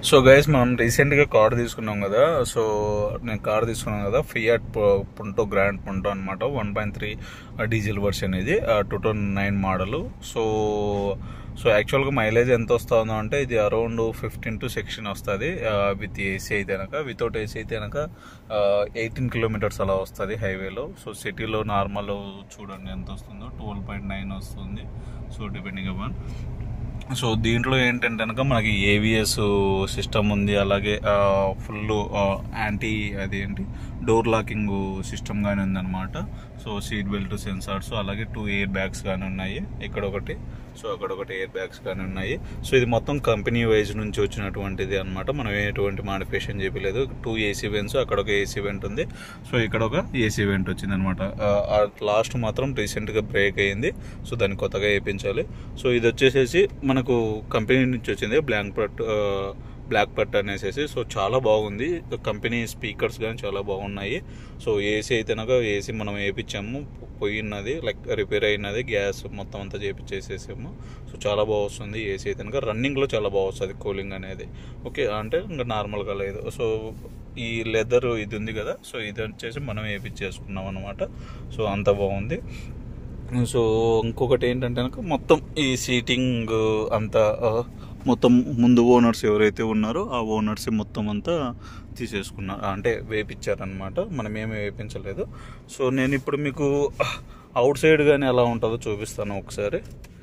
so guys మనం రీసెంట్గా car తీసుకున్నాం కదా సో నేను కార్ తీసుకున్నాను కదా ఫియాట్ పుంటో గ్రాండ్ పుంటో అనమాట one point three diesel version ఇది two thousand nine model so so యాక్చువల్గా మైలేజ్ ఎంత వస్తుందో అంటే ఇది అరౌండ్ ఫిఫ్టీన్ టు సిక్స్టీన్ వస్తుంది విత్ ఏసీ అయితే కనుక వితౌట్ ఏసీ అయితే కనుక ఎయిటీన్ కిలోమీటర్స్ అలా వస్తుంది హైవేలో సో సిటీలో నార్మల్ చూడండి ఎంత వస్తుందో ట్వెల్వ్ పాయింట్ నైన్ వస్తుంది సో డిపెండింగ్ అపాన్ సో దీంట్లో ఏంటంటే కనుక మనకి ఏవిఎస్ సిస్టమ్ ఉంది అలాగే ఫుల్ యాంటీ అది ఏంటి డోర్ లాకింగ్ సిస్టమ్ కానీ ఉందన్నమాట సో సీట్ బెల్ట్ సెన్సార్స్ అలాగే టూ ఎయిర్ బ్యాగ్స్ కానీ ఉన్నాయి ఇక్కడ ఒకటి సో అక్కడ ఒకటి ఎయిర్ బ్యాగ్స్ కానీ ఉన్నాయి సో ఇది మొత్తం కంపెనీ వైజ్ నుంచి వచ్చినటువంటిది అనమాట మనం ఎటువంటి మాడిఫికేషన్ చేయలేదు టూ ఏసీ వెంట్స్ అక్కడ ఒక ఏసీ వెంట్ ఉంది సో ఇక్కడ ఒక ఏసీ వెంట్ వచ్చింది అనమాట లాస్ట్ మాత్రం రీసెంట్గా బ్రేక్ అయ్యింది సో దాన్ని కొత్తగా వేయించాలి సో ఇది వచ్చేసేసి మనకు కంపెనీ నుంచి వచ్చింది బ్లాంక్ పట్ బ్లాక్ పట్ అనేసి సో చాలా బాగుంది కంపెనీ స్పీకర్స్ కానీ చాలా బాగున్నాయి సో ఏసీ అయితే కనుక ఏసీ మనం వేయించాము పోయినది లైక్ రిపేర్ అయినది గ్యాస్ మొత్తం అంతా చేపించేసేసాము సో చాలా బాగా వస్తుంది ఏసీ అయితే కనుక రన్నింగ్లో చాలా బాగా వస్తుంది కూలింగ్ అనేది ఓకే అంటే ఇంకా నార్మల్గా లేదు సో ఈ లెదర్ ఇది ఉంది కదా సో ఇది వచ్చేసి మనం వేయించేసుకున్నాం అనమాట సో అంత బాగుంది సో ఇంకొకటి ఏంటంటే కనుక మొత్తం ఈ సీటింగ్ అంతా మొత్తం ముందు ఓనర్స్ ఎవరైతే ఉన్నారో ఆ ఓనర్స్ మొత్తం అంతా తీసేసుకున్నారు అంటే వేపించారనమాట మనం ఏమీ వేపించలేదు సో నేను ఇప్పుడు మీకు అవుట్ సైడ్ కానీ ఎలా ఉంటుందో చూపిస్తాను ఒకసారి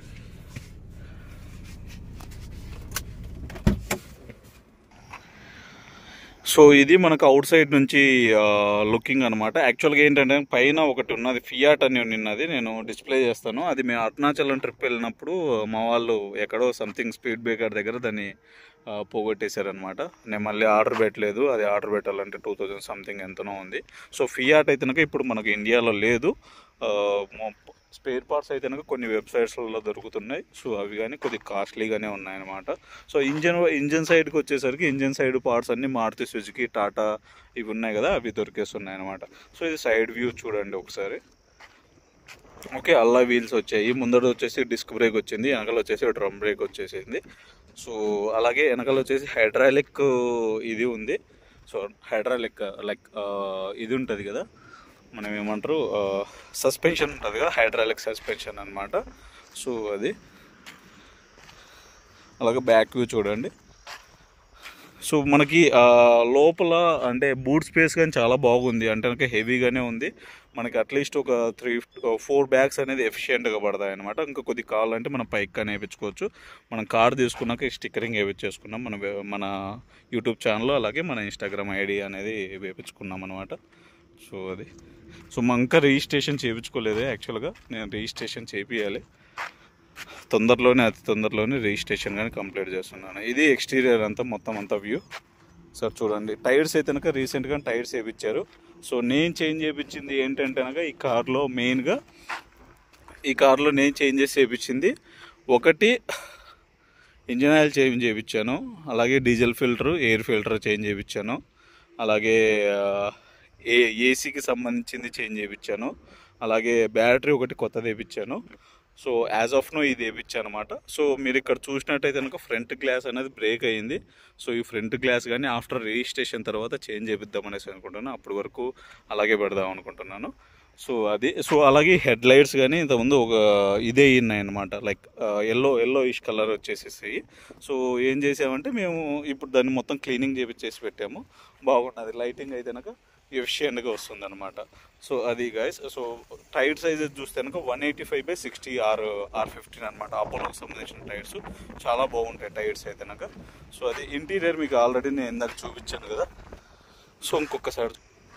సో ఇది మనకు అవుట్ సైడ్ నుంచి లుకింగ్ అనమాట యాక్చువల్గా ఏంటంటే పైన ఒకటి ఉన్నది ఫియాట్ అని ఉన్నది నేను డిస్ప్లే చేస్తాను అది మేము అరుణాచలం ట్రిప్ వెళ్ళినప్పుడు మా వాళ్ళు ఎక్కడో సంథింగ్ స్పీడ్ బ్రేకర్ దగ్గర దాన్ని పోగొట్టేశారనమాట నేను మళ్ళీ ఆర్డర్ పెట్టలేదు అది ఆర్డర్ పెట్టాలంటే టూ థౌజండ్ సంథింగ్ ఎంతనో ఉంది సో ఫియాట్ అయితే ఇప్పుడు మనకు ఇండియాలో లేదు స్పేర్ పార్ట్స్ అయితే కనుక కొన్ని వెబ్సైట్స్లలో దొరుకుతున్నాయి సో అవి కానీ కొద్దిగా కాస్ట్లీగానే ఉన్నాయన్నమాట సో ఇంజన్ ఇంజన్ సైడ్కి వచ్చేసరికి ఇంజన్ సైడ్ పార్ట్స్ అన్ని మారుతి సుజుకి టాటా ఇవి ఉన్నాయి కదా అవి దొరికేస్తున్నాయి అనమాట సో ఇది సైడ్ వ్యూ చూడండి ఒకసారి ఓకే అల్లా వీల్స్ వచ్చాయి ముందర వచ్చేసి డిస్క్ బ్రేక్ వచ్చింది వెనకాల వచ్చేసి డ్రమ్ బ్రేక్ వచ్చేసింది సో అలాగే వెనకాల వచ్చేసి హైడ్రాలిక్ ఇది ఉంది సో హైడ్రాలిక్ లైక్ ఇది ఉంటుంది కదా మనం ఏమంటారు సస్పెన్షన్ ఉంటుంది కదా హైడ్రాలిక్ సస్పెన్షన్ అనమాట సో అది అలాగే బ్యాక్ వ్యూ చూడండి సో మనకి లోపల అంటే బూట్ స్పేస్ కానీ చాలా బాగుంది అంటే కనుక హెవీగానే ఉంది మనకి అట్లీస్ట్ ఒక త్రీ ఫోర్ బ్యాగ్స్ అనేది ఎఫిషియెంట్గా పడతాయి అనమాట ఇంకా కొద్ది కావాలంటే మనం పైక్ కానీ వేయించుకోవచ్చు మనం కార్ తీసుకున్నాక స్టిక్కరింగ్ వేయించేసుకున్నాం మన మన యూట్యూబ్ ఛానల్ అలాగే మన ఇన్స్టాగ్రామ్ ఐడి అనేది వేయించుకున్నాం అనమాట సో అది సో మా ఇంకా రిజిస్ట్రేషన్ చేయించుకోలేదు యాక్చువల్గా నేను రిజిస్ట్రేషన్ చేయించాలి తొందరలోనే అతి తొందరలోనే రిజిస్ట్రేషన్ కానీ కంప్లీట్ చేస్తున్నాను ఇది ఎక్స్టీరియర్ అంతా మొత్తం అంతా వ్యూ సార్ చూడండి టైర్స్ అయితే కనుక రీసెంట్గా టైర్స్ వేయించారు సో నేను చేంజ్ చేయించింది ఏంటంటే కనుక ఈ కార్లో మెయిన్గా ఈ కార్లో నేను చేంజ్ చేసి చేయించింది ఒకటి ఇంజిన్ ఆయిల్ చేంజ్ చేయించాను అలాగే diesel filter air filter change చేయించాను అలాగే ఏ ఏసీకి సంబంధించింది చేంజ్ చేయించాను అలాగే బ్యాటరీ ఒకటి కొత్తది వేయించాను సో యాజ్ ఆఫ్ నో ఇది వేయించాను అనమాట సో మీరు ఇక్కడ చూసినట్టయితే కనుక ఫ్రంట్ గ్లాస్ అనేది బ్రేక్ అయ్యింది సో ఈ ఫ్రంట్ గ్లాస్ కానీ ఆఫ్టర్ రిజిస్ట్రేషన్ తర్వాత చేంజ్ చేపిద్దాం అనేసి అనుకుంటున్నాను అప్పటి వరకు అలాగే పెడదాం అనుకుంటున్నాను సో అది సో అలాగే హెడ్ లైట్స్ కానీ ఇంతకుముందు ఒక ఇదే ఉన్నాయి అనమాట like yellow yellow ish colour వచ్చేసేసి సో ఏం చేసామంటే మేము ఇప్పుడు దాన్ని మొత్తం క్లీనింగ్ చేపించేసి పెట్టాము బాగున్నది లైటింగ్ అయితే కనుక ఎఫిషియెంట్గా వస్తుంది అనమాట సో అది గైస్ సో టైర్ సైజెస్ చూస్తే కనుక one eighty five by sixty R R fifteen అనమాట అపోలోకి సంబంధించిన టైర్స్ చాలా బాగుంటాయి టైర్స్ అయితే కనుక సో అది ఇంటీరియర్ మీకు ఆల్రెడీ నేను ఇందాక చూపించాను కదా సో ఇంకొకసారి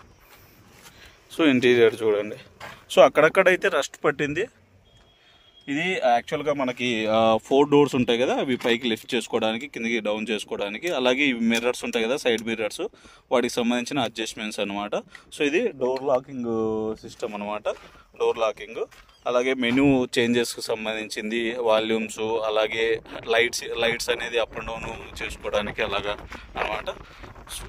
సో ఇంటీరియర్ చూడండి సో అక్కడక్కడైతే రస్ట్ పట్టింది ఇది యాక్చువల్గా మనకి ఫోర్ డోర్స్ ఉంటాయి కదా అవి పైకి లిఫ్ట్ చేసుకోవడానికి కిందకి డౌన్ చేసుకోవడానికి అలాగే ఇవి మిర్రర్స్ ఉంటాయి కదా సైడ్ మిర్రర్స్ వాటికి సంబంధించిన అడ్జస్ట్మెంట్స్ అనమాట సో ఇది డోర్ లాకింగ్ సిస్టమ్ అనమాట డోర్ లాకింగ్ అలాగే మెనూ చేంజెస్కి సంబంధించింది వాల్యూమ్స్ అలాగే లైట్స్ లైట్స్ అనేది అప్ అండ్ డౌన్ చేసుకోవడానికి అలాగా అనమాట సో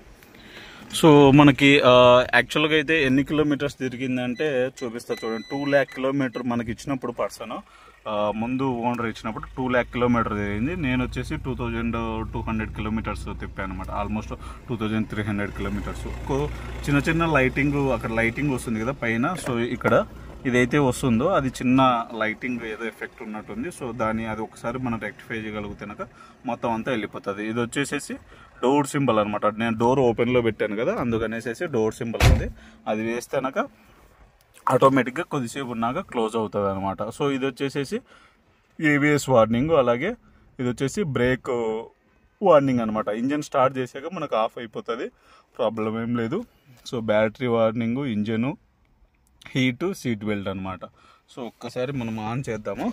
సో మనకి యాక్చువల్గా అయితే ఎన్ని కిలోమీటర్స్ తిరిగిందంటే చూపిస్తా చూడండి టూ ల్యాక్ కిలోమీటర్ మనకి ఇచ్చినప్పుడు పర్సన్ ఆ, ముందు ఓనర్ ఇచ్చినప్పుడు టూ ల్యాక్ కిలోమీటర్ తిరిగింది నేను వచ్చేసి two thousand two hundred kilometres తిప్పాను అనమాట almost two thousand three hundred kilometres చిన్న చిన్న లైటింగ్ అక్కడ లైటింగ్ వస్తుంది కదా పైన సో ఇక్కడ ఇదైతే వస్తుందో అది చిన్న లైటింగ్ ఏదో ఎఫెక్ట్ ఉన్నట్టుంది సో దాన్ని అది ఒకసారి మనం రెక్టిఫై చేయగలిగితేనక మొత్తం అంతా వెళ్ళిపోతుంది ఇది వచ్చేసేసి డోర్ సింబల్ అనమాట నేను డోర్ ఓపెన్లో పెట్టాను కదా అందుకనేసేసి డోర్ సింబల్ ఉంది అది వేస్తేనక ఆటోమేటిక్గా కొద్దిసేపు ఉన్నాక క్లోజ్ అవుతుంది అనమాట సో ఇది వచ్చేసేసి ఏబిఎస్ వార్నింగ్ అలాగే ఇది వచ్చేసి బ్రేక్ వార్నింగ్ అనమాట ఇంజన్ స్టార్ట్ చేశాక మనకు ఆఫ్ అయిపోతుంది ప్రాబ్లం ఏం లేదు so battery warning engine heat seat belt అనమాట సో ఒక్కసారి మనం ఆన్ చేద్దాము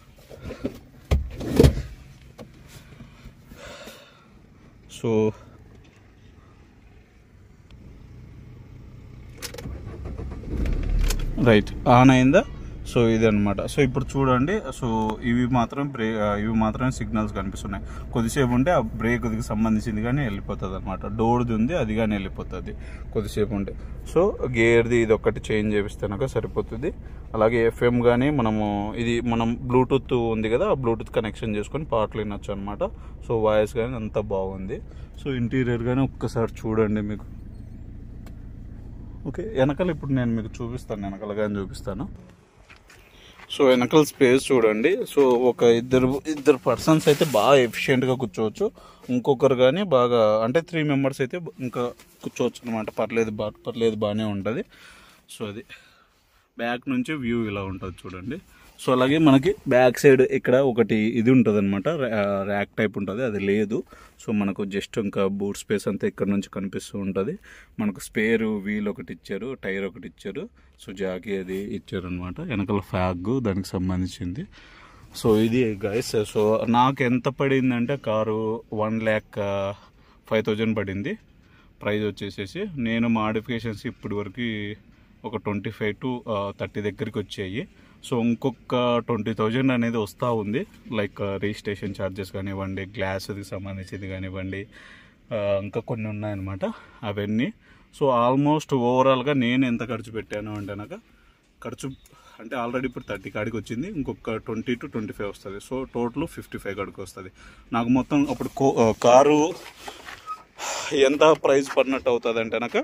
సో రైట్ ఆన్ అయిందా సో ఇది అనమాట సో ఇప్పుడు చూడండి సో ఇవి మాత్రం బ్రే ఇవి మాత్రమే సిగ్నల్స్ కనిపిస్తున్నాయి కొద్దిసేపు ఉంటే ఆ బ్రేక్కి సంబంధించింది కానీ వెళ్ళిపోతుంది అనమాట డోర్ది ఉంది అది కానీ వెళ్ళిపోతుంది కొద్దిసేపు ఉంటే సో గేర్ది ఇది ఒక్కటి చేంజ్ చేపిస్తేనక సరిపోతుంది అలాగే ఎఫ్ఎం కానీ మనము ఇది మనం బ్లూటూత్ ఉంది కదా ఆ బ్లూటూత్ కనెక్షన్ చేసుకొని పాటలు వినొచ్చు అనమాట సో వాయిస్ కానీ అంతా బాగుంది సో ఇంటీరియర్ కానీ ఒక్కసారి చూడండి మీకు ఓకే వెనకాల ఇప్పుడు నేను మీకు చూపిస్తాను వెనకాల కానీ చూపిస్తాను సో వెనకాల స్పేస్ చూడండి సో ఒక ఇద్దరు ఇద్దరు పర్సన్స్ అయితే బాగా ఎఫిషియెంట్గా కూర్చోవచ్చు ఇంకొకరు కానీ బాగా అంటే త్రీ మెంబర్స్ అయితే ఇంకా కూర్చోవచ్చు అనమాట పర్లేదు బా పర్లేదు బాగానే ఉంటుంది సో అది బ్యాక్ నుంచి వ్యూ ఇలా ఉంటుంది చూడండి సో అలాగే మనకి బ్యాక్ సైడ్ ఇక్కడ ఒకటి ఇది ఉంటుంది అనమాట ర్యాక్ టైప్ ఉంటుంది అది లేదు సో మనకు జస్ట్ ఇంకా బూట్ స్పేస్ అంతా ఇక్కడ నుంచి కనిపిస్తూ ఉంటుంది మనకు స్పేర్ వీల్ ఒకటి ఇచ్చారు టైర్ ఒకటి ఇచ్చారు సో జాకీ అది ఇచ్చారు అనమాట వెనకాల ఫ్యాగ్ దానికి సంబంధించింది సో ఇది గైస్ సో నాకు ఎంత పడిందంటే car one lakh five thousand పడింది ప్రైస్ వచ్చేసేసి నేను మాడిఫికేషన్స్ ఇప్పటి వరకు ఒక ట్వంటీ ఫైవ్ టు థర్టీ దగ్గరికి వచ్చాయి సో ఇంకొక ట్వంటీ థౌజండ్ అనేది వస్తూ ఉంది లైక్ రిజిస్ట్రేషన్ ఛార్జెస్ కానివ్వండి గ్లాస్కి సంబంధించింది కానివ్వండి ఆ, ఇంకా కొన్ని ఉన్నాయన్నమాట అవన్నీ సో ఆల్మోస్ట్ ఓవరాల్గా నేను ఎంత ఖర్చు పెట్టాను అంటే నాకు ఖర్చు అంటే ఆల్రెడీ ఇప్పుడు థర్టీ కాడికి వచ్చింది ఇంకొక ట్వంటీ టు ట్వంటీ ఫైవ్ వస్తుంది సో టోటల్ ఫిఫ్టీ ఫైవ్ కాడికి వస్తుంది నాకు మొత్తం అప్పుడు కో ఆ, కారు ఎంత ప్రైస్ పడినట్టు అవుతుంది అంటే నాకు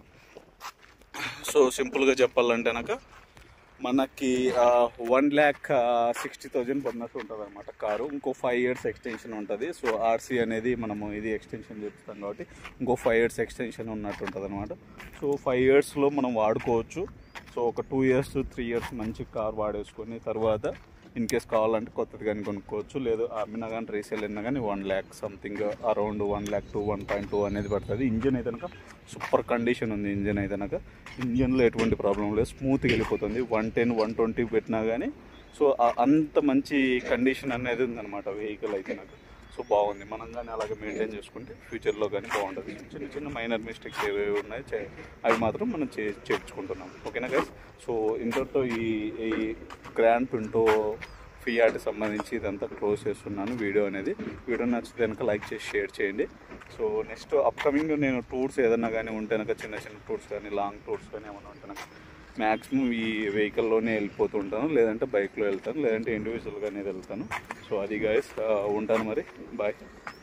సో సింపుల్గా చెప్పాలంటే నాకు మనకి వన్ ల్యాక్ సిక్స్టీ థౌజండ్ పడినట్టు ఉంటుంది అనమాట కారు ఇంకో ఫైవ్ ఇయర్స్ ఎక్స్టెన్షన్ ఉంటుంది సో ఆర్సీ అనేది మనము ఇది ఎక్స్టెన్షన్ చేస్తాం కాబట్టి ఇంకో ఫైవ్ ఇయర్స్ ఎక్స్టెన్షన్ ఉన్నట్టు ఉంటుంది అనమాట సో ఫైవ్ ఇయర్స్లో మనం వాడుకోవచ్చు సో ఒక టూ ఇయర్స్ త్రీ ఇయర్స్ మంచి కార్ వాడేసుకొని తర్వాత ఇన్ కేస్ కావాలంటే కొత్తది కానీ కొనుక్కోవచ్చు లేదు అమ్మినా కానీ రీసేల్ అయినా కానీ one lakh something around one lakh two one point two అనేది పడుతుంది ఇంజన్ అయితే కనుక సూపర్ కండిషన్ ఉంది ఇంజన్ అయితే కనుక ఇంజన్లో ఎటువంటి ప్రాబ్లం లేదు స్మూత్గా వెళ్ళిపోతుంది వన్ టెన్ వన్ ట్వంటీ పెట్టినా కానీ సో ఆ- అంత మంచి కండిషన్ అనేది ఉందన్నమాట వెహికల్ అయితే నాకు సో బాగుంది మనం కానీ అలాగే మెయింటైన్ చేసుకుంటే ఫ్యూచర్లో కానీ బాగుంటుంది చిన్న చిన్న మైనర్ మిస్టేక్స్ ఏవేవి ఉన్నాయి చే- అవి మాత్రం మనం చే చేర్చుకుంటున్నాం ఓకేనా గైస్ సో ఇంతటితో ఈ ఈ గ్రాండ్ పింటో ఫియాట్ సంబంధించి ఇదంతా క్లోజ్ చేస్తున్నాను వీడియో అనేది వీడియో నచ్చితే కనుక లైక్ చేసి షేర్ చేయండి సో నెక్స్ట్ అప్కమింగ్ నేను టూర్స్ ఏదన్నా కానీ ఉంటే కనుక చిన్న చిన్న టూర్స్ కానీ లాంగ్ టూర్స్ కానీ ఏమైనా ఉంటే కనుక మ్యాక్సిమం ఈ వెహికల్లోనే వెళ్ళిపోతుంటాను లేదంటే బైక్లో వెళ్తాను లేదంటే ఇండివిజువల్గానే వెళ్తాను సో అది గాయస్ ఉంటాను మరి బాయ్